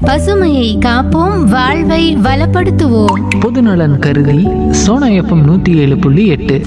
பசுமையை காப்போம் வாழ்வை வளப்படுத்துவோம் பொதுநலன் கருதி சோனா எஃப்எம் நூற்றி ஏழு புள்ளி எட்டு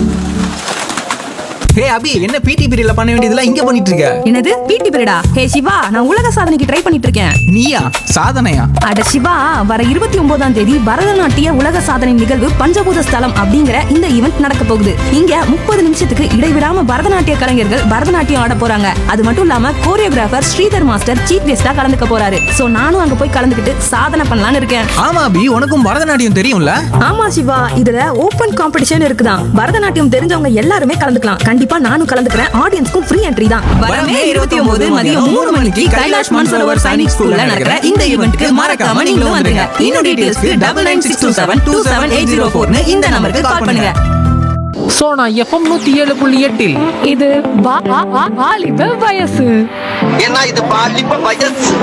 ஹே அபி என்ன பிடி பீரியட்ல பண்ண வேண்டியதெல்லாம் இங்க பண்ணிட்டு இருக்க என்னது பிடி பீரியடா ஹே சிவா நான் உலக சாதனைக்கு ட்ரை பண்ணிட்டு இருக்கேன் நீயா சாதனையா அட சிவா வர இருபத்தி ஒன்பதாம் தேதி பரதநாட்டிய உலக சாதனை நிகழ்வு பஞ்சபூத ஸ்தலம் அப்படிங்கிற இந்த ஈவெண்ட் நடக்க போகுது இங்க முப்பது நிமிஷத்துக்கு இடைவிடாம பரதநாட்டிய கலைஞர்கள் பரதநாட்டியம் ஆட போறாங்க அது மட்டும் இல்லாம கோரியோகிராஃபர் ஸ்ரீதர் மாஸ்டர் சீஃப் கெஸ்டா கலந்துக்க போறாரு சோ நானும் அங்க போய் கலந்துக்கிட்டு சாதனை பண்ணலாம்னு இருக்கேன் ஆமா அபி உனக்கும் பரதநாட்டியம் தெரியும்ல ஆமா சிவா இதுல ஓபன் காம்படிஷன் இருக்குதான் பரதநாட்டியம் தெரிஞ்சவங்க எல்லாருமே கலந்துக்கலாம் கண்டிப்பா நானும் கலந்துக்கிறேன் ஆடியன்ஸ்க்கும் ஃப்ரீ என்ட்ரி தான் வரமே இருபத்தி ஒன்பது மதியம் மூணு மணிக்கு கைலாஷ் மான்சரோவர் சைனிக் ஸ்கூல்ல நடக்கிற இந்த ஈவெண்ட்க்கு மறக்காம நீங்களும் வந்துருங்க இன்னும் டீடைல்ஸ்க்கு double nine six two seven two seven eight zero ஃபோர்னு இந்த நம்பருக்கு கால் பண்ணுங்க சோனா எஃப்எம் நூற்றி ஏழு புள்ளி எட்டில் இது வா- வா- வா- வாலிப வயசு ஏன்னா இது பாலிப்ப வயசு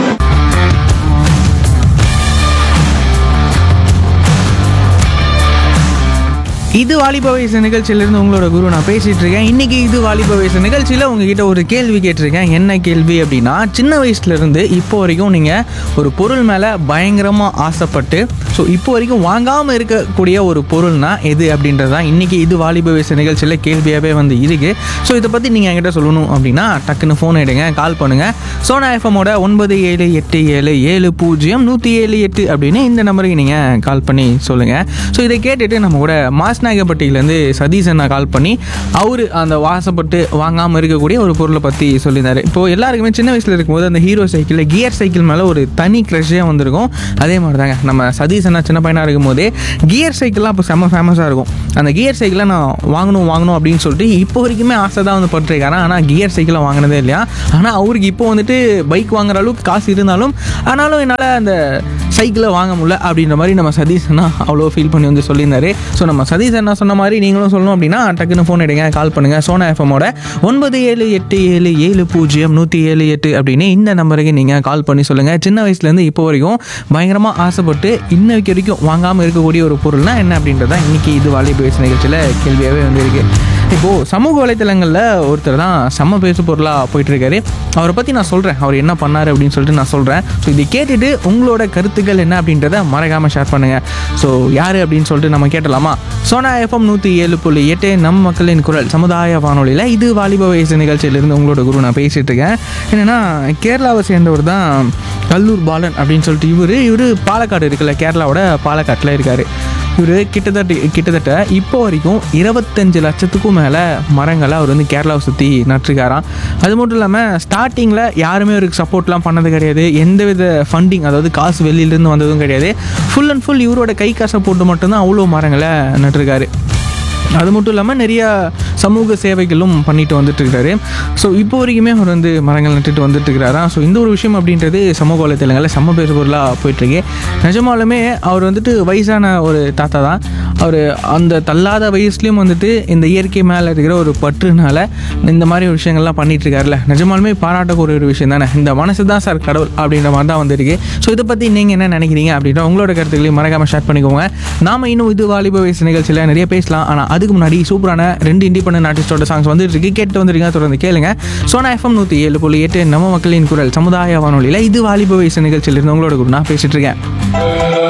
இது வாலிப வயசு நிகழ்ச்சியிலிருந்து உங்களோட குரு நான் பேசிட்டு இருக்கேன் இன்னைக்கு இது வாலிப வயசு நிகழ்ச்சியில் உங்ககிட்ட ஒரு கேள்வி கேட்டிருக்கேன் என்ன கேள்வி அப்படின்னா சின்ன வயசுல இருந்து இப்போ வரைக்கும் நீங்கள் ஒரு பொருள் மேலே பயங்கரமாக ஆசைப்பட்டு ஸோ இப்போ வரைக்கும் வாங்காமல் இருக்கக்கூடிய ஒரு பொருள்னா எது அப்படின்றது தான் இன்னைக்கு இது வாலிப வயசு நிகழ்ச்சியில் கேள்வியாகவே வந்து இருக்கு ஸோ இதை பற்றி நீங்கள் என்கிட்ட சொல்லணும் அப்படின்னா டக்குன்னு ஃபோன் எடுங்க கால் பண்ணுங்கள் சோனா எஃப்எம்மோட ஒன்பது ஏழு எட்டு ஏழு ஏழு பூஜ்ஜியம் நூற்றி ஏழு எட்டு அப்படின்னு இந்த நம்பருக்கு நீங்கள் கால் பண்ணி சொல்லுங்கள் ஸோ இதை கேட்டுட்டு நம்ம கூட மாஸ்நாயகப்பட்டியிலேருந்து சதீஷ் அண்ணா கால் பண்ணி அவர் அந்த வாசப்பட்டு வாங்காமல் இருக்கக்கூடிய ஒரு பொருளை பற்றி சொல்லியிருந்தாரு இப்போது எல்லாருக்குமே சின்ன வயசில் இருக்கும்போது அந்த ஹீரோ சைக்கிளில் கியர் சைக்கிள் மேலே ஒரு தனி க்ரஷ்ஷே வந்திருக்கும் அதே மாதிரி தாங்க நம்ம சதீஷ் அண்ணா சின்ன பையனாக இருக்கும்போதே கியர் சைக்கிள்லாம் இப்போ செம்ம ஃபேமஸாக இருக்கும் அந்த கியர் சைக்கிளை நான் வாங்கணும் வாங்கணும் அப்படின்னு சொல்லிட்டு இப்போ வரைக்குமே ஆசை தான் வந்து பட்டிருக்காரு ஆனால் கியர் சைக்கிளை வாங்கினதே இல்லையா ஆனால் அவருக்கு இப்போ வந்துட்டு பைக் வாங்குற அளவுக்கு காசு இருந்தாலும் ஆனாலும் என்னால் அந்த சைக்கிளை வாங்க முடியல அப்படின்ற மாதிரி நம்ம சதீஷ் அண்ணா அவ்வளோ ஃபீல் பண்ணி வந்து சொல்லியிருந்தாரு ஸோ நம்ம சதீஷ் அண்ணா சொன்ன மாதிரி நீங்களும் சொல்லணும் அப்படின்னா டக்குன்னு ஃபோன் எடுங்க கால் பண்ணுங்கள் சோனா எஃப்எம்மோட ஒன்பது ஏழு எட்டு ஏழு ஏழு பூஜ்ஜியம் நூற்றி ஏழு எட்டு அப்படின்னு இந்த நம்பருக்கு நீங்கள் கால் பண்ணி சொல்லுங்கள் சின்ன வயசுலேருந்து இப்போ வரைக்கும் பயங்கரமாக ஆசைப்பட்டு இன்னைக்கு வரைக்கும் வாங்காமல் இருக்கக்கூடிய ஒரு பொருள்னா என்ன அப்படின்றத இன்னைக்கு இது வாலிப வயசு நிகழ்ச்சியில் கேள்வியாகவே வந்திருக்கு இப்போது சமூக வலைத்தளங்களில் ஒருத்தர் தான் செம்ம பேசு பொருளாக போயிட்டுருக்காரு அவரை பற்றி நான் சொல்கிறேன் அவர் என்ன பண்ணார் அப்படின்னு சொல்லிட்டு நான் சொல்கிறேன் ஸோ இதை கேட்டுட்டு உங்களோட கருத்துக்கள் என்ன அப்படின்றத மறக்காமல் ஷேர் பண்ணுங்கள் ஸோ யார் அப்படின்னு சொல்லிட்டு நம்ம கேட்டலாமா சோனா எஃப்எம் நூற்றி ஏழு புள்ளி எட்டு நம் மக்களின் குரல் சமுதாய வானொலியில் இது வாலிப வயசு நிகழ்ச்சியிலிருந்து உங்களோட குரு நான் பேசிகிட்டு இருக்கேன் என்னென்னா கேரளாவை சேர்ந்தவர் தான் கல்லூர் பாலன் அப்படின்னு சொல்லிட்டு இவர் இவர் பாலக்காடு இருக்குல்ல கேரளாவோட பாலக்காட்டில் இருக்கார் இவர் கிட்டத்தட்ட கிட்டத்தட்ட இப்போ வரைக்கும் இருபத்தஞ்சு லட்சத்துக்கும் மேலே மரங்களை அவர் வந்து கேரளாவை சுற்றி நட்டுருக்காராம் அது மட்டும் இல்லாமல் ஸ்டார்டிங்கில் யாருமே அவருக்கு சப்போர்ட்லாம் பண்ணது கிடையாது எந்தவித ஃபண்டிங் அதாவது காசு வெளியிலேருந்து வந்ததும் கிடையாது ஃபுல் அண்ட் ஃபுல் இவரோட கை காசை போட்டு மட்டும்தான் அவ்வளோ மரங்களை நட்டிருக்காரு அது மட்டும் இல்லாமல் நிறையா சமூக சேவைகளும் பண்ணிட்டு வந்துட்டு இருக்காரு ஸோ இப்போ வரைக்குமே அவர் வந்து மரங்கள் நட்டுட்டு வந்துட்டு இருக்கிறாராம் ஸோ இந்த ஒரு விஷயம் அப்படின்றது சமூக வலைத்தளங்களில் செம்ம பேசு பொருளாக போயிட்டுருக்கு நிஜமாலுமே அவர் வந்துட்டு வயசான ஒரு தாத்தா தான் அவர் அந்த தள்ளாத வயசுலேயும் வந்துட்டு இந்த இயற்கை மேலே இருக்கிற ஒரு பற்றுனால இந்த மாதிரி விஷயங்கள்லாம் பண்ணிட்டு இருக்காருல்ல நிஜமாலுமே பாராட்டக்கூடிய ஒரு விஷயம் தானே இந்த மனசு தான் சார் கடவுள் அப்படின்ற மாதிரி தான் வந்திருக்கு ஸோ இதை பற்றி நீங்கள் என்ன நினைக்கிறீங்க அப்படின்ற உங்களோட கருத்துக்களையும் மறக்காமல் ஷேர் பண்ணிக்கோங்க நாம இன்னும் இது வாலிப வயசு நிகழ்ச்சியில் நிறைய பேசலாம் ஆனால் அதுக்கு முன்னாடி சூப்பரான ரெண்டு இண்டிபெண்டன்ட் ஆர்டிஸ்டோட சாங்ஸ் வந்துட்டு இருக்கு கேட்டு வந்துருங்க தொடர்ந்து கேளுங்க சோனா எஃப்எம் நூற்றி ஏழு புள்ளி எட்டு நம்ம மக்களின் குரல் சமுதாய வானொலியில் இது வாலிப வயசு நிகழ்ச்சியிலிருந்து உங்களோட கூட நான் பேசிட்டு இருக்கேன்